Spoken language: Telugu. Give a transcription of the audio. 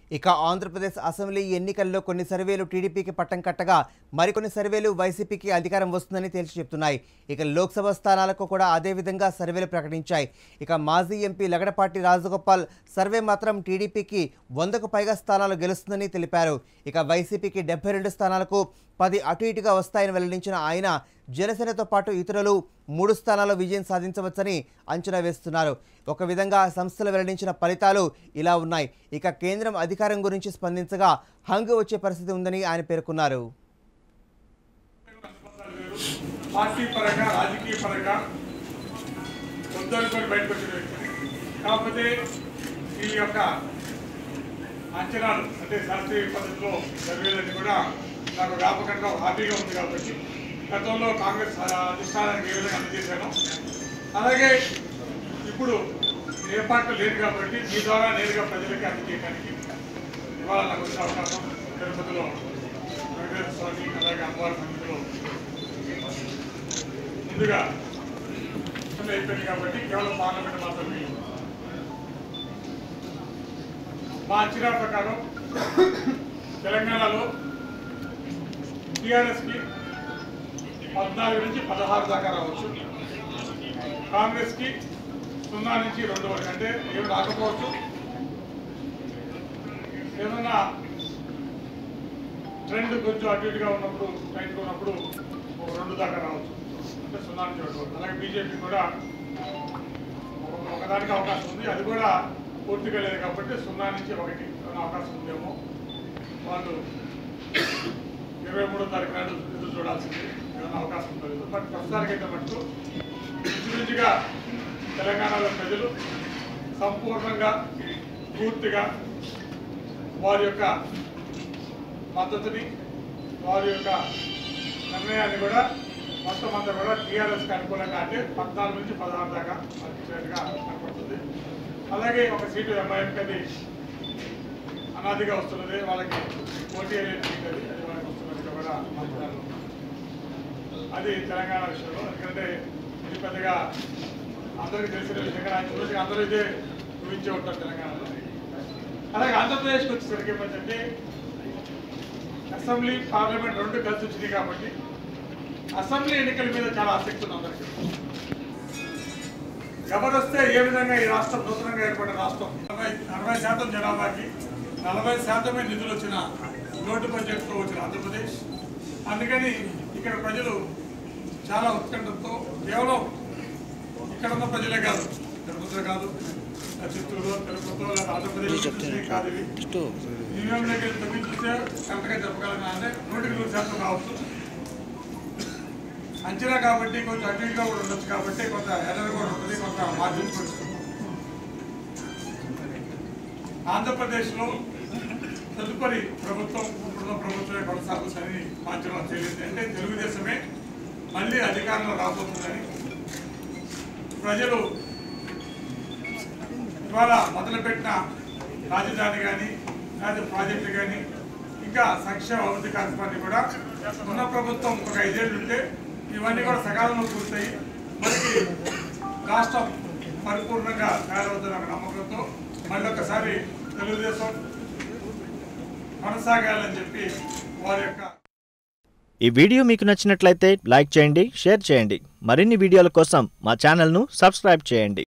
ఇక ఆంధ్రప్రదేశ్ అసెంబ్లీ ఎన్నికల్లో కొన్ని సర్వేలు టీడీపీకి పట్టం కట్టగా మరికొన్ని సర్వేలు వైసీపీకి అధికారం వస్తుందని తేల్చి చెప్తున్నాయి ఇక లోక్సభ స్థానాలకు కూడా అదే విధంగా సర్వేలు ప్రకటించాయి ఇక మాజీ ఎంపీ లగడపాటి రాజగోపాల్ సర్వే మాత్రం టీడీపీకి వందకు పైగా స్థానాలు గెలుస్తుందని తెలిపారు ఇక వైసీపీకి డెబ్బై రెండు స్థానాలకు పది అటు ఇటుగా వస్తాయని వెల్లడించిన ఆయన జనసేనతో పాటు ఇతరులు మూడు స్థానాల్లో విజయం సాధించవచ్చని అంచనా వేస్తున్నారు ఒక విధంగా సంస్థలు వెల్లడించిన ఫలితాలు ఇలా ఉన్నాయి ఇక కేంద్రం అధికారం గురించి స్పందించగా హంగు వచ్చే పరిస్థితి ఉందని ఆయన పేర్కొన్నారు పార్టీ పరంగా రాజకీయ పరంగా వద్దనుకొని బయటకు వచ్చిన వ్యక్తిని కాకపోతే ఈ యొక్క అంచనాలు అంటే శాస్త్రీయ పద్ధతిలో సర్వేలన్నీ కూడా నాకు వ్యాపకంగా ఒక హాబీగా ఉంది కాబట్టి గతంలో కాంగ్రెస్ అధిష్టానానికి ఏ విధంగా అందజేశాను అలాగే ఇప్పుడు ఏ పార్టీ లేదు కాబట్టి మీ ద్వారా నేరుగా ప్రజలకి అందజేయడానికి ఇవాళ నాకు వచ్చిన అవకాశం తిరుపతిలో వెంకటేశ్వర స్వామి అలాగే అమ్మవారి సన్నిధిలో ముందుగా అయిపోయింది కాబట్టి కేవలం పార్లమెంట్ మాత్రమే మా అంచనా ప్రకారం తెలంగాణలో టీఆర్ఎస్కి పద్నాలుగు నుంచి పదహారు దాకా రావచ్చు కాంగ్రెస్కి సున్నా నుంచి రెండు వరకు అంటే ఏమి రాకపోవచ్చు ఏదన్నా ట్రెండ్ కొంచెం అటు ఇటుగా ఉన్నప్పుడు టైట్గా ఉన్నప్పుడు ఒక రెండు దాకా రావచ్చు అంటే సున్నా నుంచి రెండు వరకు అలాగే బీజేపీ కూడా ఒక- ఒకదానికి అవకాశం ఉంది అది కూడా పూర్తిగా లేదు కాబట్టి సున్నా నుంచి ఒకటి ఏమైనా అవకాశం ఉందేమో వాళ్ళు ఇరవై మూడో తారీఖు నాడు ఎదురు చూడాల్సింది ఏమైనా అవకాశం ఉంటుంది బట్ ప్రస్తుతానికైతే మటుకు ఇంచుమించుగా తెలంగాణలో ప్రజలు సంపూర్ణంగా పూర్తిగా వారి యొక్క మద్దతుని వారి యొక్క నిర్ణయాన్ని కూడా మొత్తం అంతా కూడా టీఆర్ఎస్కి అనుకూలంగా అంటే పద్నాలుగు నుంచి పదహారు దాకా వచ్చేట్టుగా కనపడుతుంది అలాగే ఒక సీటు ఎంఐఎంకి అది అనాదిగా వస్తున్నది వాళ్ళకి పోటీ అనేది సీట్ అది అది వాళ్ళకి వస్తున్నది కూడా అంటున్నారు అది తెలంగాణ విషయంలో ఎందుకంటే ఇది పెద్దగా అందరికీ తెలిసిన విషయంగా ఆయన చూసి అందరూ ఇదే ఊహించే ఉంటారు తెలంగాణలో అలాగే ఆంధ్రప్రదేశ్కి వచ్చేసరికి ఏమంటే అసెంబ్లీ పార్లమెంట్ రెండు కలిసి వచ్చింది కాబట్టి అసెంబ్లీ ఎన్నికల మీద చాలా ఆసక్తి ఉంది అందరికీ ఎవరొస్తే ఏ విధంగా ఈ రాష్ట్రం నూతనంగా ఏర్పడిన రాష్ట్రం అరవై అరవై శాతం జనాభాకి నలభై శాతమే నిధులు వచ్చిన లోటు బడ్జెట్తో వచ్చిన ఆంధ్రప్రదేశ్ అందుకని ఇక్కడ ప్రజలు చాలా ఉత్కంఠతో కేవలం ఇక్కడ ఉన్న ప్రజలే కాదు తిరుపతిలో కాదు ఆ చిత్తూరు తిరుపతిలో లేదా ఆంధ్రప్రదేశ్ చూస్తే కాదు ఇవి ఈవీఎం దగ్గర తొమ్మిది చూస్తే కరెక్ట్గా చెప్పగలను అంటే నూటికి నూరు శాతం కావచ్చు అంచనా కాబట్టి కొంచెం అటు ఇటుగా కూడా ఉండొచ్చు కాబట్టి కొంత ఎర్రర్ కూడా ఉంటుంది కొంత మార్జిన్ కూడా ఉంటుంది. ఆంధ్రప్రదేశ్లో తదుపరి ప్రభుత్వం ఇప్పుడున్న ప్రభుత్వమే కొనసాగుతుందని మాధ్యమం తెలియదు అంటే తెలుగుదేశమే మళ్ళీ అధికారంలో రాబోతుందని ప్రజలు ఇవాళ మొదలుపెట్టిన రాజధాని కానీ లేదా ప్రాజెక్టు కానీ ఇంకా సంక్షేమ అభివృద్ధి కార్యక్రమాన్ని కూడా ఉన్న ప్రభుత్వం ఒక ఐదేళ్ళు ఉంటే ఇవన్నీ కూడా సకాలంలో పూర్తయి మనకి రాష్ట్రం పరిపూర్ణంగా తయారవుతున్న నమ్మకంతో మళ్ళీ ఒకసారి తెలుగుదేశం కొనసాగాలని చెప్పి వారి యొక్క ఈ వీడియో మీకు నచ్చినట్లయితే లైక్ చేయండి షేర్ చేయండి మరిన్ని వీడియోల కోసం మా ఛానల్ను సబ్స్క్రైబ్ చేయండి